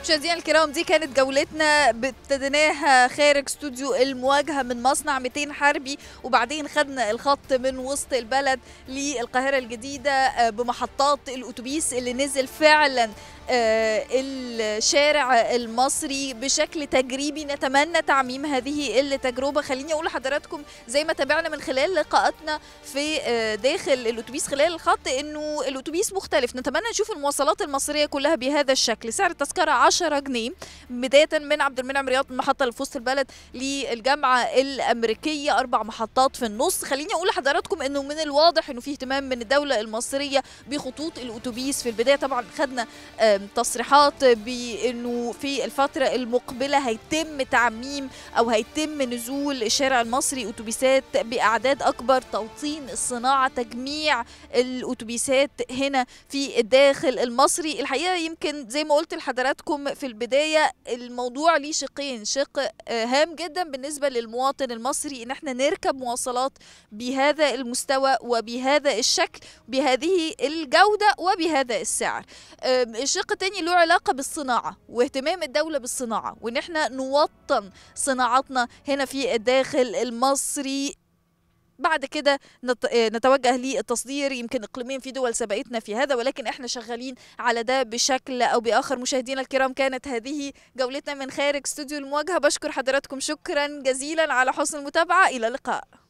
مشاهدينا الكرام دي كانت جولتنا ابتديناها خارج استوديو المواجهه من مصنع 200 حربي وبعدين خدنا الخط من وسط البلد للقاهره الجديده آه، بمحطات الاتوبيس اللي نزل فعلا آه، الشارع المصري بشكل تجريبي نتمنى تعميم هذه التجربه خليني اقول لحضراتكم زي ما تابعنا من خلال لقاءاتنا في آه، داخل الاتوبيس خلال الخط انه الاتوبيس مختلف نتمنى نشوف المواصلات المصريه كلها بهذا الشكل سعر التذكره 10 جنيه بدايه من عبد المنعم رياض المحطه اللي في وسط البلد للجامعه الامريكيه اربع محطات في النص خليني اقول لحضراتكم انه من الواضح انه في اهتمام من الدوله المصريه بخطوط الاتوبيس في البدايه طبعا خدنا آم، تصريحات بانه في الفتره المقبله هيتم تعميم او هيتم نزول الشارع المصري اتوبيسات باعداد اكبر توطين الصناعه تجميع الاتوبيسات هنا في الداخل المصري الحقيقه يمكن زي ما قلت لحضراتكم في البدايه الموضوع ليه شقين شق آه، هام جدا بالنسبه للمواطن المصري ان احنا نركب مواصلات بهذا المستوى وبهذا الشكل بهذه الجوده وبهذا السعر آم، الشق التاني له علاقه بالصناعه واهتمام الدوله بالصناعه وان احنا نوطن صناعاتنا هنا في الداخل المصري بعد كده نت- آه، نتوجه للتصدير يمكن اقليميا في دول سبقتنا في هذا ولكن احنا شغالين على ده بشكل او باخر مشاهدينا الكرام كانت هذه جولتنا من خارج استوديو المواجهه بشكر حضراتكم شكرا جزيلا على حسن المتابعه الى اللقاء